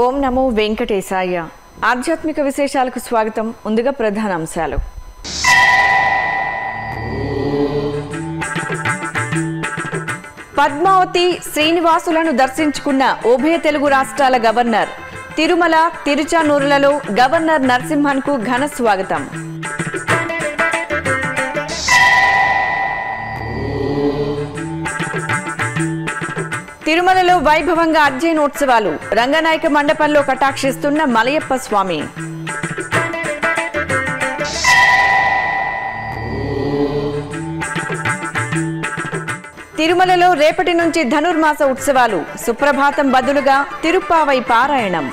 ఓం నమో వెంకటేశాయ ఆధ్యాత్మిక విశేషాలకు స్వాగతం ముందుగా ప్రధాన అంశాలు పద్మావతి శ్రీనివాసులను దర్శించుకున్న ఉభయ తెలుగు రాష్ట్రాల గవర్నర్ తిరుమల తిరుచానూరులలో గవర్నర్ నరసింహన్కు ఘన స్వాగతం తిరుమలలో వైభవంగా అధ్యయనోత్సవాలు రంగనాయక మండపంలో కటాక్షిస్తున్న మలయప్ప స్వామి తిరుమలలో రేపటి నుంచి ధనుర్మాస ఉత్సవాలు సుప్రభాతం బదులుగా తిరుప్పావై పారాయణం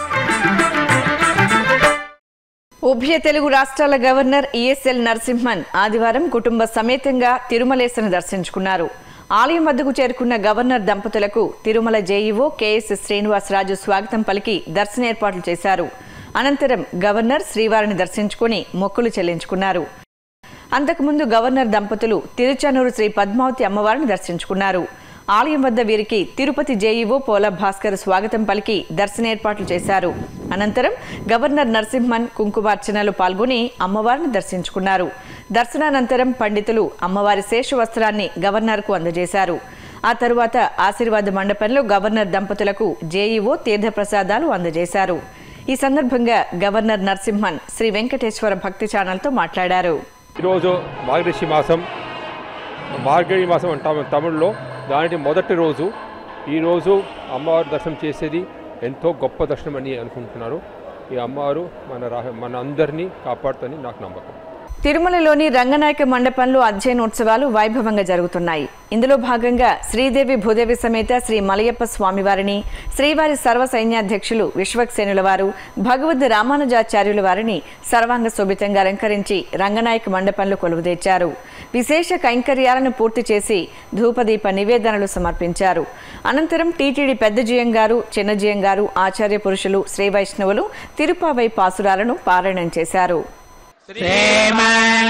ఉభయ తెలుగు రాష్ట్రాల గవర్నర్ ఈఎస్ఎల్ నరసింహన్ ఆదివారం కుటుంబ సమేతంగా తిరుమలేశను దర్శించుకున్నారు ఆలయం వద్దకు చేరుకున్న గవర్నర్ దంపతులకు తిరుమల జేఈఓ కెఎస్ శ్రీనివాసరాజు స్వాగతం పలికి దర్శన ఏర్పాట్లు చేశారు అనంతరం గవర్నర్ శ్రీవారిని దర్శించుకుని మొక్కులు చెల్లించుకున్నారు అంతకుముందు గవర్నర్ దంపతులు తిరుచానూరు శ్రీ పద్మావతి అమ్మవారిని దర్శించుకున్నారు ఆలయం వద్ద వీరికి తిరుపతి జేఈఓ పోల భాస్కర్ స్వాగతం పలికి దర్శన ఏర్పాట్లు చేశారు అనంతరం గవర్నర్ నరసింహన్ కుంకుమార్చనలో పాల్గొని అమ్మవారిని దర్శించుకున్నారు దర్శనానంతరం పండితులు అమ్మవారి శేష వస్త్రాన్ని గవర్నర్కు అందజేశారు ఆ తరువాత ఆశీర్వాద మండపంలో గవర్నర్ దంపతులకు జేఈఓ తీర్థప్రసాదాలు అందజేశారు ఈ సందర్భంగా గవర్నర్ నరసింహన్ శ్రీ వెంకటేశ్వర భక్తి ఛానల్తో మాట్లాడారు ఈరోజు మార్గశి మాసం మార్గడి మాసం అంటాము తమిళ్లో దానికి మొదటి రోజు ఈరోజు అమ్మవారి దర్శనం చేసేది ఎంతో గొప్ప దర్శనం అని అనుకుంటున్నారు ఈ అమ్మవారు మన రా మన అందరినీ కాపాడుతుందని నాకు నమ్మకం తిరుమలలోని రంగనాయక మండపంలో అధ్యయనోత్సవాలు వైభవంగా జరుగుతున్నాయి ఇందులో భాగంగా శ్రీదేవి భూదేవి సమేత శ్రీ మలయప్ప స్వామివారిని శ్రీవారి సర్వ సైన్యాధ్యక్షులు విశ్వక్సేనుల వారు భగవద్ రామానుజాచార్యుల వారిని సర్వాంగ శోభితంగా అలంకరించి రంగనాయక మండపంలో కొలువుదీర్చారు విశేష కైంకర్యాలను పూర్తి చేసి ధూపదీప నివేదనలు సమర్పించారు అనంతరం టీటీడీ పెద్ద జియం గారు చిన్న జియం గారు ఆచార్య పురుషులు శ్రీ వైష్ణవులు తిరుపావై పాసురాలను పారాయణం చేశారు श्रीमन्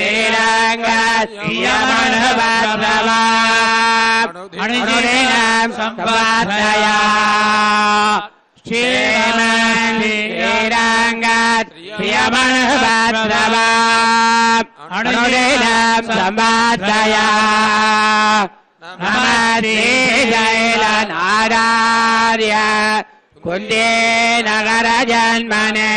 श्रीरङ्गस्य अनुदिनं सम्पादया श्रीमन् श्रीरङ्गस्य अनुदिनं सम्पादया नमस्ते जैलनारार्य कुन्दे नगरजन्मने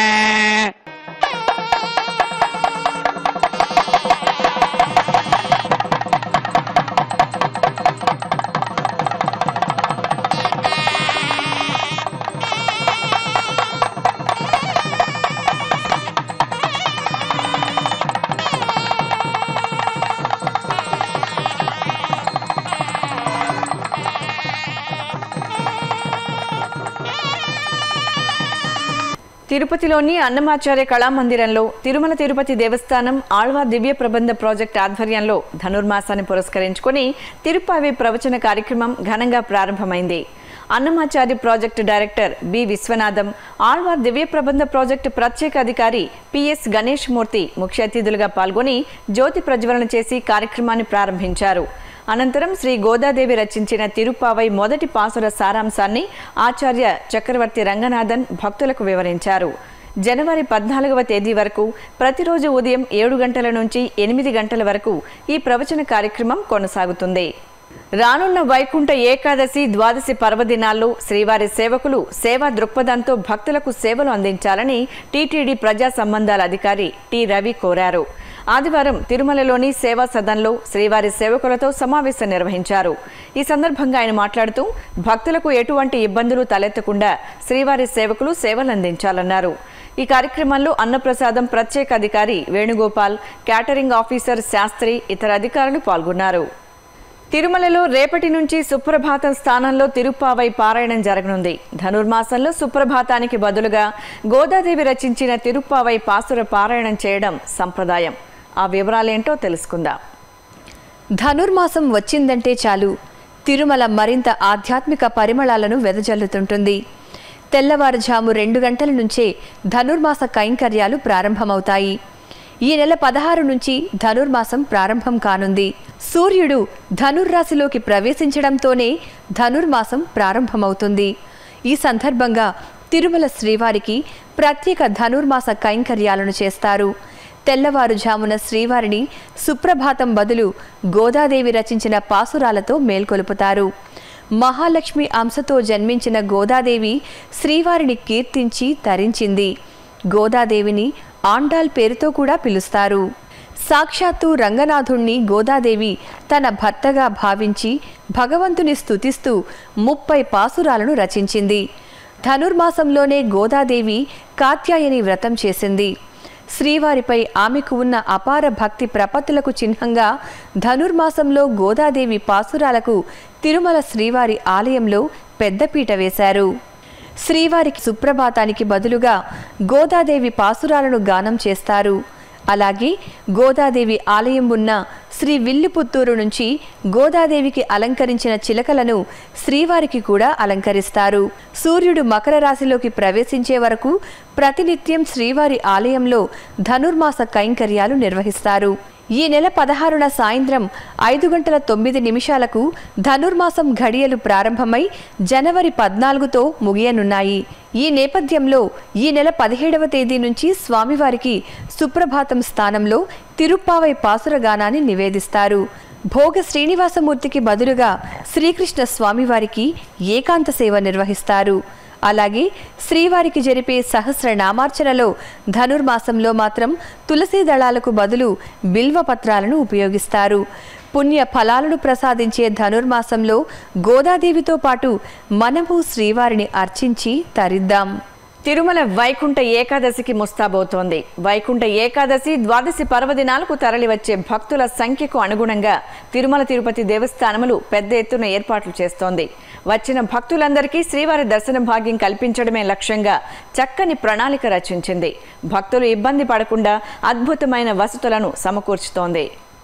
తిరుపతిలోని అన్నమాచార్య కళామందిరంలో తిరుమల తిరుపతి దేవస్థానం ఆళ్వార్ దివ్య ప్రబంధ ప్రాజెక్ట్ ఆధ్వర్యంలో ధనుర్మాసాన్ని పురస్కరించుకొని తిరుపావి ప్రవచన కార్యక్రమం ఘనంగా ప్రారంభమైంది Annamacharya project director B Vishwanatham Alwar Divya Prabandha project ప్రత్యేక అధికారి పిఎస్ గణేష్ మూర్తి ముఖ్య అతిథులుగా పాల్గొని జ్యోతి ప్రజ్వలన చేసి కార్యక్రమాన్ని ప్రారంభించారు అనంతరం శ్రీ గోదాదేవి రచించిన తిరుపావై మొదటి పాసుర సారాంశాన్ని ఆచార్య చక్రవర్తి రంగనాథన్ భక్తులకు వివరించారు జనవరి పద్నాలుగవ తేదీ వరకు ప్రతిరోజు ఉదయం ఏడు గంటల నుంచి ఎనిమిది గంటల వరకు ఈ ప్రవచన కార్యక్రమం కొనసాగుతుంది రానున్న వైకుంఠ ఏకాదశి ద్వాదశి పర్వదినాల్లో శ్రీవారి సేవకులు సేవా దృక్పథంతో భక్తులకు సేవలు అందించాలని టీటీడీ ప్రజా సంబంధాల అధికారి టి రవి కోరారు ఆదివారం తిరుమలలోని సేవా సదన్లో శ్రీవారి సేవకులతో సమావేశం నిర్వహించారు ఈ సందర్భంగా ఆయన మాట్లాడుతూ భక్తులకు ఎటువంటి ఇబ్బందులు తలెత్తకుండా శ్రీవారి సేవకులు సేవలు అందించాలన్నారు ఈ కార్యక్రమంలో అన్నప్రసాదం ప్రత్యేక అధికారి వేణుగోపాల్ క్యాటరింగ్ ఆఫీసర్ శాస్త్రి ఇతర అధికారులు పాల్గొన్నారు తిరుమలలో రేపటి నుంచి సుప్రభాతం స్థానంలో తిరుప్పావై పారాయణం జరగనుంది ధనుర్మాసంలో సుప్రభాతానికి బదులుగా గోదాదేవి రచించిన తిరుప్పావై పాసుర పారాయణం చేయడం సంప్రదాయం ఆ వివరాలేంటో తెలుసుకుందాం ధనుర్మాసం వచ్చిందంటే చాలు తిరుమల మరింత ఆధ్యాత్మిక పరిమళాలను వెదజల్లుతుంటుంది తెల్లవారుజాము రెండు గంటల నుంచే ధనుర్మాస కైంకర్యాలు ప్రారంభమవుతాయి ఈ నెల పదహారు నుంచి ధనుర్మాసం ప్రారంభం కానుంది సూర్యుడు ధనుర్రాశిలోకి ప్రవేశించడంతోనే ధనుర్మాసం ప్రారంభమవుతుంది ఈ సందర్భంగా తిరుమల శ్రీవారికి ప్రత్యేక ధనుర్మాస కైంకర్యాలను చేస్తారు తెల్లవారుజామున శ్రీవారిని సుప్రభాతం బదులు గోదాదేవి రచించిన పాసురాలతో మేల్కొలుపుతారు మహాలక్ష్మి అంశతో జన్మించిన గోదాదేవి శ్రీవారిని కీర్తించి తరించింది గోదాదేవిని ఆండాల్ పేరుతో కూడా పిలుస్తారు సాక్షాత్తు రంగనాథుణ్ణి గోదాదేవి తన భర్తగా భావించి భగవంతుని స్తుతిస్తూ ముప్పై పాసురాలను రచించింది ధనుర్మాసంలోనే గోదాదేవి కాత్యాయని వ్రతం చేసింది శ్రీవారిపై ఆమెకు ఉన్న అపార భక్తి ప్రపత్తులకు చిహ్నంగా ధనుర్మాసంలో గోదాదేవి పాసురాలకు తిరుమల శ్రీవారి ఆలయంలో పెద్దపీట వేశారు శ్రీవారికి సుప్రభాతానికి బదులుగా గోదాదేవి పాసురాలను గానం చేస్తారు అలాగే గోదాదేవి ఆలయం ఉన్న శ్రీ విల్లుపుత్తూరు నుంచి గోదాదేవికి అలంకరించిన చిలకలను శ్రీవారికి కూడా అలంకరిస్తారు సూర్యుడు మకర రాశిలోకి ప్రవేశించే వరకు ప్రతినిత్యం శ్రీవారి ఆలయంలో ధనుర్మాస కైంకర్యాలు నిర్వహిస్తారు ఈ నెల పదహారున సాయంత్రం ఐదు గంటల తొమ్మిది నిమిషాలకు ధనుర్మాసం ఘడియలు ప్రారంభమై జనవరి పద్నాలుగుతో ముగియనున్నాయి ఈ నేపథ్యంలో ఈ నెల పదిహేడవ తేదీ నుంచి స్వామివారికి సుప్రభాతం స్థానంలో తిరుప్పావై పాసురగానాన్ని నివేదిస్తారు భోగ శ్రీనివాసమూర్తికి బదులుగా శ్రీకృష్ణ స్వామివారికి ఏకాంత సేవ నిర్వహిస్తారు అలాగే శ్రీవారికి జరిపే సహస్ర నామార్చనలో ధనుర్మాసంలో మాత్రం తులసి దళాలకు బదులు బిల్వ పత్రాలను ఉపయోగిస్తారు పుణ్య ఫలాలను ప్రసాదించే ధనుర్మాసంలో గోదాదేవితో పాటు మనము శ్రీవారిని అర్చించి తరిద్దాం తిరుమల వైకుంఠ ఏకాదశికి ముస్తాబోతోంది వైకుంఠ ఏకాదశి ద్వాదశి పర్వదినాలకు తరలివచ్చే భక్తుల సంఖ్యకు అనుగుణంగా తిరుమల తిరుపతి దేవస్థానములు పెద్ద ఎత్తున ఏర్పాట్లు చేస్తోంది వచ్చిన భక్తులందరికీ శ్రీవారి దర్శన భాగ్యం కల్పించడమే లక్ష్యంగా చక్కని ప్రణాళిక రచించింది భక్తులు ఇబ్బంది పడకుండా అద్భుతమైన వసతులను సమకూర్చుతోంది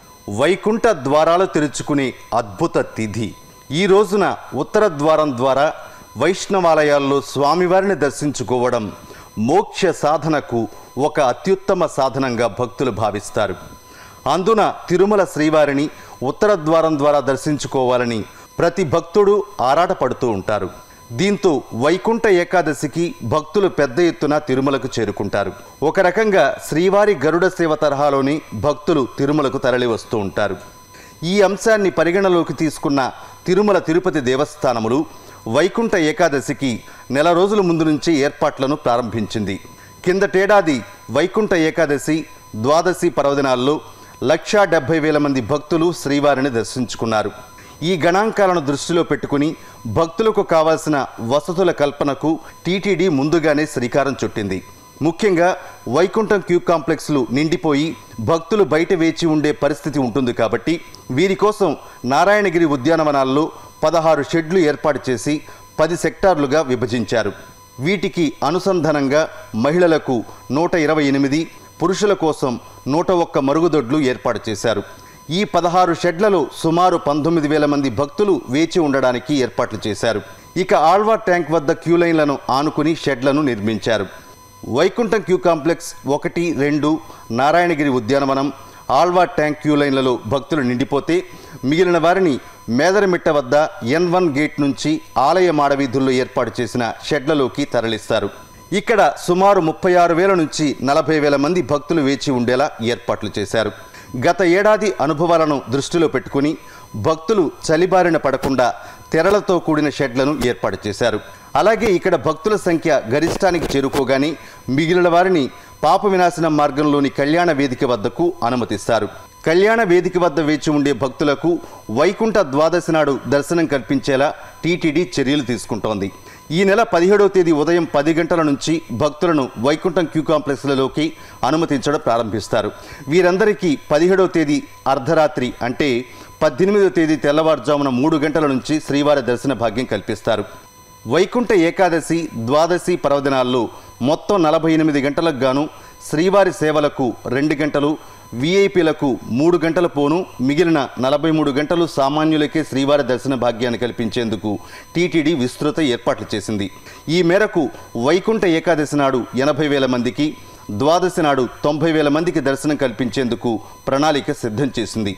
వైకుంఠ ద్వారాలు తెరుచుకునే అద్భుత తిథి ఈ రోజున ఉత్తర ద్వారం ద్వారా వైష్ణవాలయాల్లో స్వామివారిని దర్శించుకోవడం మోక్ష సాధనకు ఒక అత్యుత్తమ సాధనంగా భక్తులు భావిస్తారు అందున తిరుమల శ్రీవారిని ఉత్తర ద్వారం ద్వారా దర్శించుకోవాలని ప్రతి భక్తుడు ఆరాటపడుతూ ఉంటారు దీంతో వైకుంఠ ఏకాదశికి భక్తులు పెద్ద ఎత్తున తిరుమలకు చేరుకుంటారు ఒక రకంగా శ్రీవారి గరుడ సేవ తరహాలోని భక్తులు తిరుమలకు తరలి వస్తూ ఉంటారు ఈ అంశాన్ని పరిగణలోకి తీసుకున్న తిరుమల తిరుపతి దేవస్థానములు వైకుంఠ ఏకాదశికి నెల రోజుల ముందు నుంచి ఏర్పాట్లను ప్రారంభించింది కిందటేడాది వైకుంఠ ఏకాదశి ద్వాదశి పర్వదినాల్లో లక్షా డెబ్బై వేల మంది భక్తులు శ్రీవారిని దర్శించుకున్నారు ఈ గణాంకాలను దృష్టిలో పెట్టుకుని భక్తులకు కావాల్సిన వసతుల కల్పనకు టీటీడీ ముందుగానే శ్రీకారం చుట్టింది ముఖ్యంగా వైకుంఠం క్యూ కాంప్లెక్స్లు నిండిపోయి భక్తులు బయట వేచి ఉండే పరిస్థితి ఉంటుంది కాబట్టి వీరి కోసం నారాయణగిరి ఉద్యానవనాల్లో పదహారు షెడ్లు ఏర్పాటు చేసి పది సెక్టార్లుగా విభజించారు వీటికి అనుసంధానంగా మహిళలకు నూట ఇరవై ఎనిమిది పురుషుల కోసం నూట ఒక్క మరుగుదొడ్లు ఏర్పాటు చేశారు ఈ పదహారు షెడ్లలో సుమారు పంతొమ్మిది వేల మంది భక్తులు వేచి ఉండడానికి ఏర్పాట్లు చేశారు ఇక ఆళ్వార్ ట్యాంక్ వద్ద క్యూ లైన్లను ఆనుకుని షెడ్లను నిర్మించారు వైకుంఠం క్యూ కాంప్లెక్స్ ఒకటి రెండు నారాయణగిరి ఉద్యానవనం ఆళ్వార్ ట్యాంక్ క్యూ లైన్లలో భక్తులు నిండిపోతే మిగిలిన వారిని మేదరమిట్ట వద్ద ఎన్ వన్ గేట్ నుంచి ఆలయ మాడవీధుల్లో ఏర్పాటు చేసిన షెడ్లలోకి తరలిస్తారు ఇక్కడ సుమారు ముప్పై ఆరు వేల నుంచి నలభై వేల మంది భక్తులు వేచి ఉండేలా ఏర్పాట్లు చేశారు గత ఏడాది అనుభవాలను దృష్టిలో పెట్టుకుని భక్తులు చలిబారిన పడకుండా తెరలతో కూడిన షెడ్లను ఏర్పాటు చేశారు అలాగే ఇక్కడ భక్తుల సంఖ్య గరిష్టానికి చేరుకోగానే మిగిలిన వారిని పాప వినాశనం మార్గంలోని కళ్యాణ వేదిక వద్దకు అనుమతిస్తారు కళ్యాణ వేదిక వద్ద వేచి ఉండే భక్తులకు వైకుంఠ ద్వాదశి నాడు దర్శనం కల్పించేలా టీటీడీ చర్యలు తీసుకుంటోంది ఈ నెల పదిహేడవ తేదీ ఉదయం పది గంటల నుంచి భక్తులను వైకుంఠం క్యూ కాంప్లెక్స్లలోకి అనుమతించడం ప్రారంభిస్తారు వీరందరికీ పదిహేడవ తేదీ అర్ధరాత్రి అంటే పద్దెనిమిదవ తేదీ తెల్లవారుజామున మూడు గంటల నుంచి శ్రీవారి దర్శన భాగ్యం కల్పిస్తారు వైకుంఠ ఏకాదశి ద్వాదశి పర్వదినాల్లో మొత్తం నలభై ఎనిమిది గంటలకు గాను శ్రీవారి సేవలకు రెండు గంటలు వీఐపీలకు మూడు గంటల పోను మిగిలిన నలభై మూడు గంటలు సామాన్యులకే శ్రీవారి దర్శన భాగ్యాన్ని కల్పించేందుకు టీటీడీ విస్తృత ఏర్పాట్లు చేసింది ఈ మేరకు వైకుంఠ ఏకాదశి నాడు ఎనభై వేల మందికి ద్వాదశి నాడు తొంభై వేల మందికి దర్శనం కల్పించేందుకు ప్రణాళిక సిద్ధం చేసింది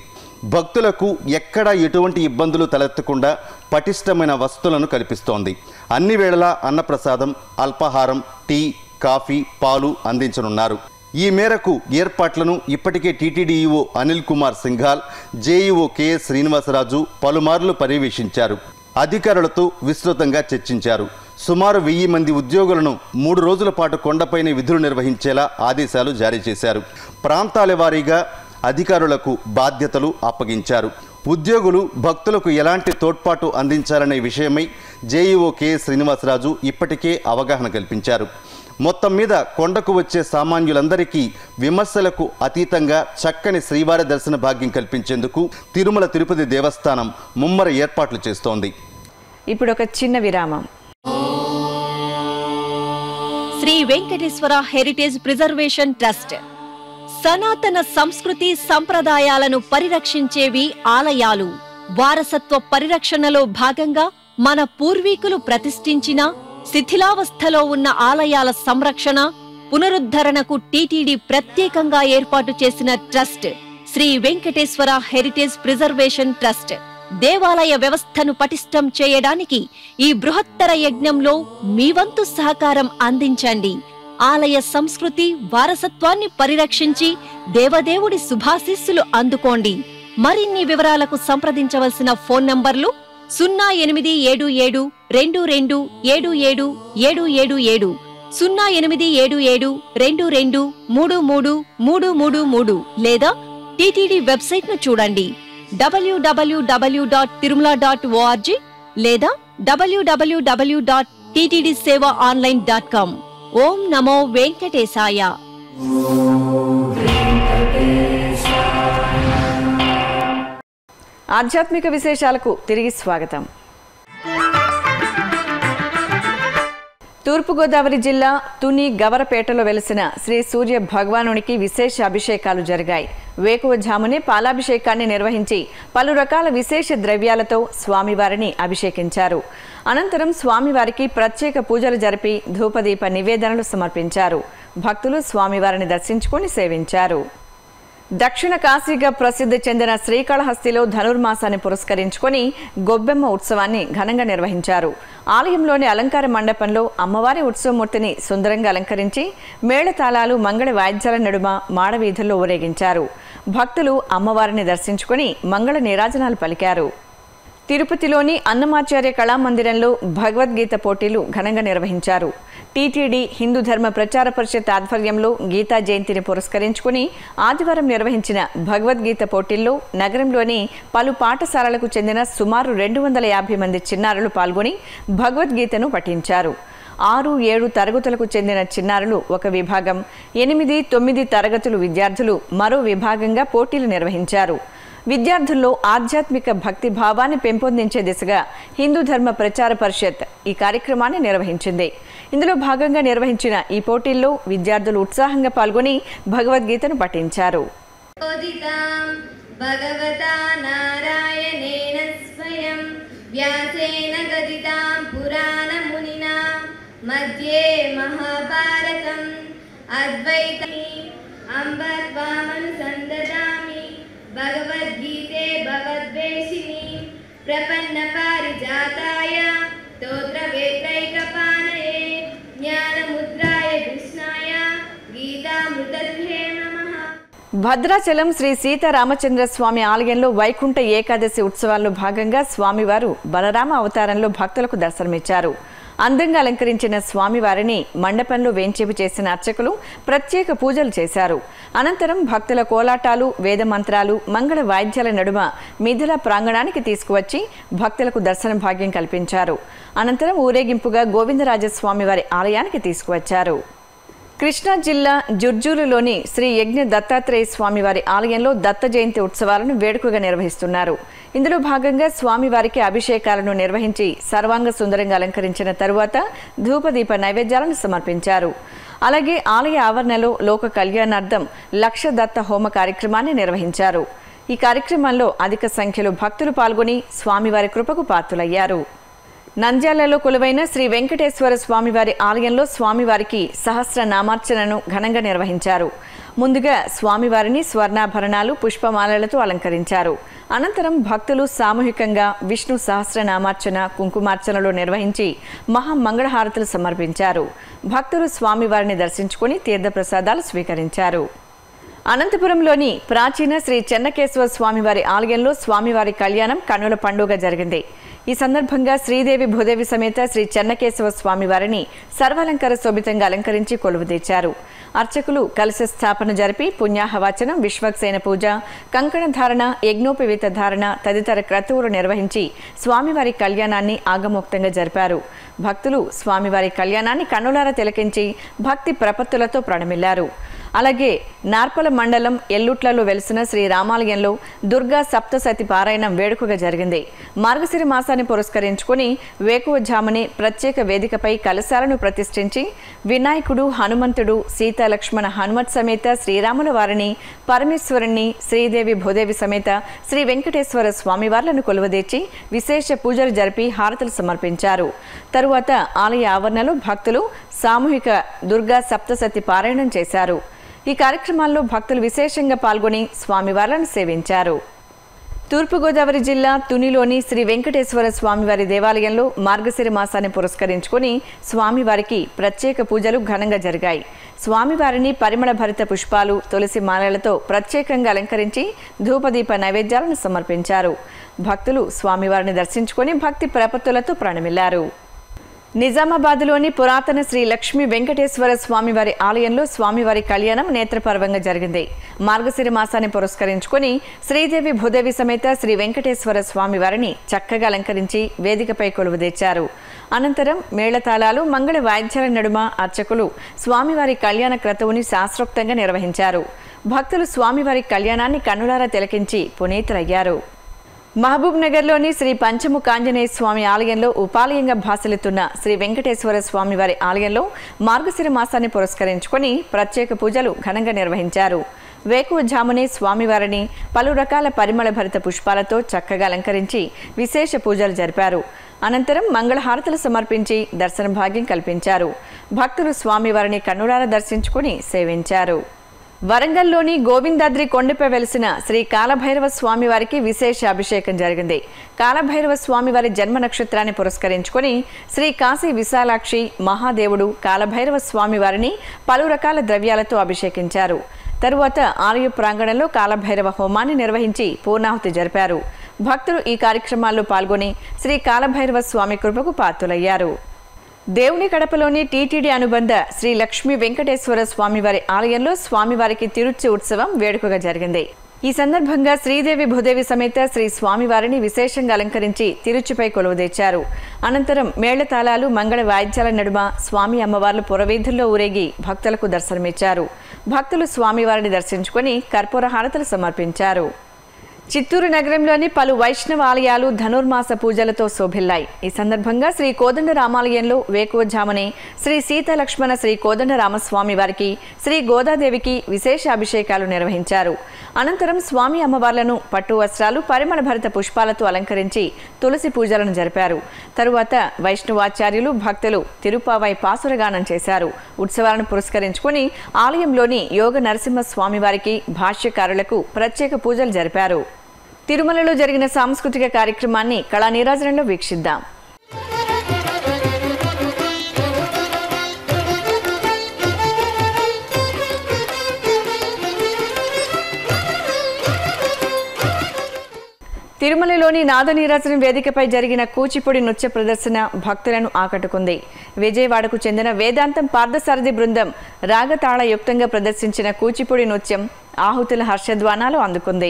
భక్తులకు ఎక్కడా ఎటువంటి ఇబ్బందులు తలెత్తకుండా పటిష్టమైన వస్తువులను కల్పిస్తోంది అన్ని వేళలా అన్నప్రసాదం అల్పాహారం టీ కాఫీ పాలు అందించనున్నారు ఈ మేరకు ఏర్పాట్లను ఇప్పటికే TTD EO Anil Kumar Singhal JEO K S Srinivasaraju పలుమార్లు పర్యవేక్షించారు అధికారులతో విస్తృతంగా చర్చించారు సుమారు వెయ్యి మంది ఉద్యోగులను మూడు రోజుల పాటు కొండపైనే విధులు నిర్వహించేలా ఆదేశాలు జారీ చేశారు ప్రాంతాల వారీగా అధికారులకు బాధ్యతలు అప్పగించారు ఉద్యోగులు భక్తులకు ఎలాంటి తోడ్పాటు అందించాలనే విషయమై జేఈఓ కెఎస్ శ్రీనివాసరాజు ఇప్పటికే అవగాహన కల్పించారు మొత్తం మీద కొండకు వచ్చే సామాన్యులందరికీ విమర్శలకు అతీతంగా చక్కని శ్రీవారి దర్శన భాగ్యం కల్పించేందుకు తిరుమల తిరుపతి దేవస్థానం ముమ్మర ఏర్పాట్లు చేస్తోంది ఇప్పుడు ఒక చిన్న విరామం Sri Venkateswara heritage preservation trust సనాతన సంస్కృతి సంప్రదాయాలను పరిరక్షించేవి ఆలయాలు వారసత్వ పరిరక్షణలో భాగంగా మన పూర్వీకులు ప్రతిష్ఠించిన శిథిలావస్థలో ఉన్న ఆలయాల సంరక్షణ పునరుద్ధరణకు టీటీడీ ప్రత్యేకంగా ఏర్పాటు చేసిన trust Sri Venkateswara heritage preservation trust దేవాలయ వ్యవస్థను పటిష్టం చేయడానికి ఈ బృహత్తర యజ్ఞంలో మీ వంతు సహకారం అందించండి ఆలయ సంస్కృతి వారసత్వాన్ని పరిరక్షించి దేవదేవుడి శుభాశీస్సులు అందుకోండి మరిన్ని వివరాలకు సంప్రదించవలసిన ఫోన్ నంబర్లు సున్నా ఎనిమిది ఏడు ఏడు రెండు రెండు ఏడు ఏడు ఏడు ఏడు ఏడు సున్నా ఎనిమిది ఏడు ఏడు రెండు రెండు మూడు మూడు మూడు మూడు మూడు లేదా టీటీడీ వెబ్సైట్ ను చూడండి WWW dot Tirumala dot ORG లేదా WWW dot TTD seva online dot com ఓం నమో వెంకటేశాయ ఆధ్యాత్మిక విశేషాలకు తిరిగి స్వాగతం తూర్పుగోదావరి జిల్లా తుని గవరపేటలో వెలిసిన శ్రీ సూర్య భగవానునికి విశేష అభిషేకాలు జరిగాయి వేకువజామునే పాలాభిషేకాన్ని నిర్వహించి పలు రకాల విశేష ద్రవ్యాలతో స్వామివారిని అభిషేకించారు అనంతరం స్వామివారికి ప్రత్యేక పూజలు జరిపి ధూపదీప నివేదనలు సమర్పించారు భక్తులు స్వామివారిని దర్శించుకొని సేవించారు దక్షిణ కాశీగా ప్రసిద్ధి చెందిన శ్రీకాళహస్తిలో ధనుర్మాసాన్ని పురస్కరించుకొని గొబ్బెమ్మ ఉత్సవాన్ని ఘనంగా నిర్వహించారు ఆలయంలోని అలంకార మండపంలో అమ్మవారి ఉత్సవమూర్తిని సుందరంగా అలంకరించి మేళతాళాలు మంగళ వాయిద్యాల నడుమ మాడవీధుల్లో ఊరేగించారు భక్తులు అమ్మవారిని దర్శించుకొని మంగళ నీరాజనాలు పలికారు తిరుపతిలోని అన్నమాచార్య కళామందిరంలో భగవద్గీత పోటీలు ఘనంగా నిర్వహించారు టీటీడీ హిందూ ధర్మ ప్రచార పరిషత్ ఆధ్వర్యంలో గీతా జయంతిని పురస్కరించుకుని ఆదివారం నిర్వహించిన భగవద్గీత పోటీల్లో నగరంలోని పలు పాఠశాలలకు చెందిన సుమారు రెండు వందల యాభై మంది చిన్నారులు పాల్గొని భగవద్గీతను పఠించారు ఆరు ఏడు తరగతులకు చెందిన చిన్నారులు ఒక విభాగం ఎనిమిది తొమ్మిది తరగతులు విద్యార్థులు మరో విభాగంగా పోటీలు నిర్వహించారు విద్యార్థుల్లో ఆధ్యాత్మిక భక్తి భావాన్ని పెంపొందించే దిశగా హిందూ ధర్మ ప్రచార పరిషత్ ఈ కార్యక్రమాన్ని నిర్వహించింది ఇందులో భాగంగా నిర్వహించిన ఈ పోటీల్లో విద్యార్థులు ఉత్సాహంగా పాల్గొని భగవద్గీతను పఠించారు बोधितां भगवता नारायणेन स्वयं व्यासेन गदितां पुराणमुनिना मध्ये महाभारतम् अद्वैतम् अम्ब त्वामनुसन्ददामि भगवद्गीते भगवद्वेषिणि प्रपन्नपारिजाताय स्तोत्रवेत्रैकपाणये ज्ञानमुद्राय कृष्णाय गीतामृतद्भे नमः భద్రాచలం శ్రీ సీతారామచంద్ర స్వామి ఆలయంలో వైకుంఠ ఏకాదశి ఉత్సవాల్లో భాగంగా స్వామివారు బలరామ అవతారంలో భక్తులకు దర్శనమిచ్చారు అందంగా అలంకరించిన స్వామివారిని మండపంలో వేంచేపు చేసిన అర్చకులు ప్రత్యేక పూజలు చేశారు అనంతరం భక్తుల కోలాటాలు వేద మంత్రాలు మంగళ వాయిద్యాల నడుమ మిథుల ప్రాంగణానికి తీసుకువచ్చి భక్తులకు దర్శన భాగ్యం కల్పించారు అనంతరం ఊరేగింపుగా గోవిందరాజస్వామి వారి ఆలయానికి తీసుకువచ్చారు కృష్ణా జిల్లా జుర్జూలులోని శ్రీ యజ్ఞ దత్తాత్రేయ స్వామివారి ఆలయంలో దత్త జయంతి ఉత్సవాలను వేడుకగా నిర్వహిస్తున్నారు ఇందులో భాగంగా స్వామివారికి అభిషేకాలను నిర్వహించి సర్వాంగ సుందరంగా అలంకరించిన తరువాత ధూపదీప నైవేద్యాలను సమర్పించారు అలాగే ఆలయ ఆవరణలో లోక కళ్యాణార్థం లక్ష దత్త హోమ కార్యక్రమాన్ని నిర్వహించారు ఈ కార్యక్రమంలో అధిక సంఖ్యలో భక్తులు పాల్గొని స్వామివారి కృపకు పాత్రులయ్యారు నంద్యాలలో కొలువైన శ్రీ వెంకటేశ్వర స్వామివారి ఆలయంలో స్వామివారికి సహస్ర నామార్చనను ఘనంగా నిర్వహించారు ముందుగా స్వామివారిని స్వర్ణాభరణాలు పుష్పమాలలతో అలంకరించారు అనంతరం భక్తులు సామూహికంగా విష్ణు సహస్రనామార్చన కుంకుమార్చనలు నిర్వహించి మహామంగళహారతులు సమర్పించారు భక్తులు స్వామివారిని దర్శించుకుని తీర్థప్రసాదాలు స్వీకరించారు అనంతపురంలోని ప్రాచీన శ్రీ చెన్నకేశవ స్వామివారి ఆలయంలో స్వామివారి కళ్యాణం కన్నుల పండుగ జరిగింది ఈ సందర్భంగా శ్రీదేవి భూదేవి సమేత శ్రీ చెన్నకేశవ స్వామివారిని సర్వాలంకార శోభితంగా అలంకరించి కొలువు తెచ్చారు అర్చకులు కలశ స్థాపన జరిపి పుణ్యాహవాచనం విశ్వక్సేన పూజ కంకణ ధారణ యజ్ఞోపవీత ధారణ తదితర క్రతువులు నిర్వహించి స్వామివారి కళ్యాణాన్ని ఆగమోక్తంగా జరిపారు భక్తులు స్వామివారి కళ్యాణాన్ని కన్నులారా తిలకించి భక్తి ప్రపత్తులతో ప్రణమిల్లారు అలాగే నార్పల మండలం ఎల్లుట్లలో వెలిసిన శ్రీ రామాలయంలో దుర్గా సప్తసతి పారాయణం వేడుకగా జరిగింది మార్గశిర మాసాన్ని పురస్కరించుకుని వేకువజామునే ప్రత్యేక వేదికపై కలశాలను ప్రతిష్ఠించి వినాయకుడు హనుమంతుడు సీతా లక్ష్మణ హనుమత్ సమేత శ్రీరాముల వారిని పరమేశ్వరుణ్ణి శ్రీదేవి భూదేవి సమేత శ్రీ వెంకటేశ్వర స్వామివార్లను కొలువదీర్చి విశేష పూజలు జరిపి హారతులు సమర్పించారు తరువాత ఆలయ ఆవరణలో భక్తులు సామూహిక దుర్గా సప్తసతి పారాయణం చేశారు ఈ కార్యక్రమాల్లో భక్తులు విశేషంగా పాల్గొని స్వామివార్లను సేవించారు తూర్పుగోదావరి జిల్లా తునిలోని శ్రీ వెంకటేశ్వర స్వామివారి దేవాలయంలో మార్గశిర మాసాన్ని పురస్కరించుకొని స్వామివారికి ప్రత్యేక పూజలు ఘనంగా జరిగాయి స్వామివారిని పరిమళ భరిత పుష్పాలు తులసి మాలలతో ప్రత్యేకంగా అలంకరించి ధూపదీప నైవేద్యాలను సమర్పించారు భక్తులు స్వామివారిని దర్శించుకొని భక్తి ప్రపత్తులతో ప్రణమిల్లారు నిజామాబాద్లోని పురాతన శ్రీ లక్ష్మీ వెంకటేశ్వర స్వామివారి ఆలయంలో స్వామివారి కళ్యాణం నేత్రపర్వంగా జరిగింది మార్గశిర మాసాన్ని పురస్కరించుకొని శ్రీదేవి భూదేవి సమేత శ్రీ వెంకటేశ్వర స్వామివారిని చక్కగా అలంకరించి వేదికపై కొలువు తెచ్చారు అనంతరం మేళతాళాలు మంగళ వాయిద్యాల నడుమ అర్చకులు స్వామివారి కళ్యాణ క్రతువుని శాస్త్రోక్తంగా నిర్వహించారు భక్తులు స్వామివారి కళ్యాణాన్ని కన్నులారా తిలకించి పునీతులయ్యారు మహబూబ్ నగర్లోని శ్రీ పంచముఖ ఆంజనేయ స్వామి ఆలయంలో ఉపాలయంగా భాసలుతున్న శ్రీ వెంకటేశ్వర స్వామి వారి ఆలయంలో మార్గశిర మాసాన్ని పురస్కరించుకొని ప్రత్యేక పూజలు ఘనంగా నిర్వహించారు వేకువజామునే స్వామివారిని పలు రకాల పరిమళ భరిత పుష్పాలతో చక్కగా అలంకరించి విశేష పూజలు జరిపారు అనంతరం మంగళహారతులు సమర్పించి దర్శన భాగ్యం కల్పించారు భక్తులు స్వామివారిని కన్నులారా దర్శించుకుని సేవించారు వరంగల్లోని గోవిందాద్రి కొండపై వెలిసిన శ్రీ కాలభైరవ స్వామి వారికి విశేష అభిషేకం జరిగింది కాలభైరవ స్వామి వారి జన్మ నక్షత్రాన్ని పురస్కరించుకొని శ్రీ కాశీ విశాలాక్షి మహాదేవుడు కాలభైరవ స్వామి వారిని పలు రకాల ద్రవ్యాలతో అభిషేకించారు తరువాత ఆలయ ప్రాంగణంలో కాలభైరవ హోమాన్ని నిర్వహించి పూర్ణాహుతి జరిపారు భక్తులు ఈ కార్యక్రమాల్లో పాల్గొని శ్రీ కాలభైరవ స్వామి కృపకు పాత్రులయ్యారు దేవుని కడపలోని టీటీడీ అనుబంధ శ్రీ లక్ష్మీ వెంకటేశ్వర స్వామివారి ఆలయంలో స్వామివారికి తిరుచి ఉత్సవం వేడుకగా జరిగింది ఈ సందర్భంగా శ్రీదేవి భూదేవి సమేత శ్రీ స్వామివారిని విశేషంగా అలంకరించి తిరుచిపై కొలువు తెచ్చారు అనంతరం మేళతాళాలు మంగళ వాయిద్యాల నడుమ స్వామి అమ్మవార్లు పురవీధుల్లో ఊరేగి భక్తులకు దర్శనమిచ్చారు భక్తులు స్వామివారిని దర్శించుకొని కర్పూర హారతులు సమర్పించారు చిత్తూరు నగరంలోని పలు వైష్ణవ ఆలయాలు ధనుర్మాస పూజలతో శోభిల్లాయి ఈ సందర్భంగా శ్రీ కోదండ రామాలయంలో వేకువజామనే శ్రీ సీత లక్ష్మణ శ్రీ కోదండ రామస్వామి వారికి శ్రీ గోదాదేవికి విశేష అభిషేకాలు నిర్వహించారు అనంతరం స్వామి అమ్మవార్లను పట్టు వస్త్రాలు పరిమళ భరిత పుష్పాలతో అలంకరించి తులసి పూజలను జరిపారు తరువాత వైష్ణవాచార్యులు భక్తులు తిరుపావై పాసురగానం చేశారు ఉత్సవాలను పురస్కరించుకుని ఆలయంలోని యోగ నరసింహ స్వామి వారికి భాష్యకారులకు ప్రత్యేక పూజలు జరిపారు తిరుమలలో జరిగిన సాంస్కృతిక కార్యక్రమాన్ని కళా నీరాజనంలో వీక్షిద్దాం తిరుమలలోని నాద నీరాజనం వేదికపై జరిగిన కూచిపూడి నృత్య ప్రదర్శన భక్తులను ఆకట్టుకుంది విజయవాడకు చెందిన వేదాంతం పార్థసారథి బృందం రాగతాళయుక్తంగా ప్రదర్శించిన కూచిపూడి నృత్యం ఆహుతుల హర్షధ్వానాలు అందుకుంది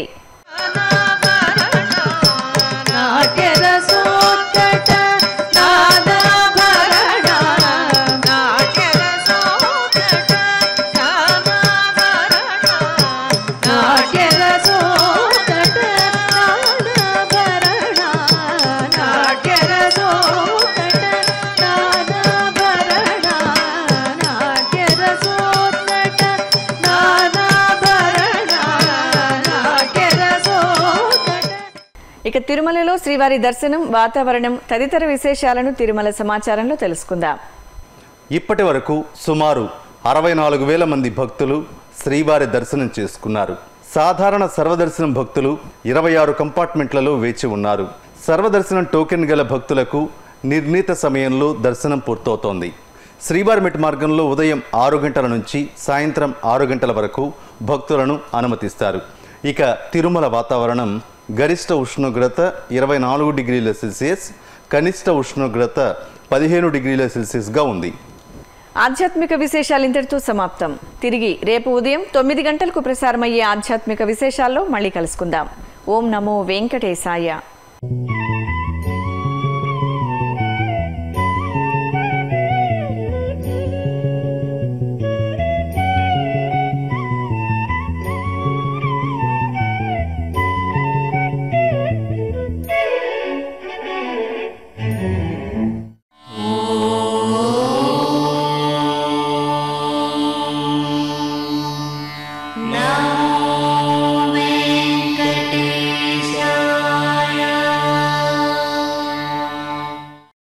ఇక తిరుమలలో శ్రీవారి దర్శనం వాతావరణం తదితర విశేషాలను తిరుమల సమాచారంలో తెలుసుకుందాం ఇప్పటి వరకు సుమారు అరవై నాలుగు వేల మంది భక్తులు శ్రీవారి దర్శనం చేసుకున్నారు సాధారణ సర్వదర్శనం భక్తులు ఇరవై ఆరు కంపార్ట్మెంట్లలో వేచి ఉన్నారు సర్వదర్శనం టోకెన్ గల భక్తులకు నిర్ణీత సమయంలో దర్శనం పూర్తవుతోంది శ్రీవారి మెట్ మార్గంలో ఉదయం ఆరు గంటల నుంచి సాయంత్రం ఆరు గంటల వరకు భక్తులను అనుమతిస్తారు ఇక తిరుమల వాతావరణం గరిష్ట ఉష్ణోగ్రత ఇరవై నాలుగు డిగ్రీల సెల్సియస్ కనిష్ట ఉష్ణోగ్రత పదిహేను డిగ్రీల సెల్సియస్గా ఉంది ఆధ్యాత్మిక విశేషాలు ఇంతటితో సమాప్తం తిరిగి రేపు ఉదయం తొమ్మిది గంటలకు ప్రసారమయ్యే ఆధ్యాత్మిక విశేషాల్లో మళ్ళీ కలుసుకుందాం ఓం నమో వెంకటేశాయ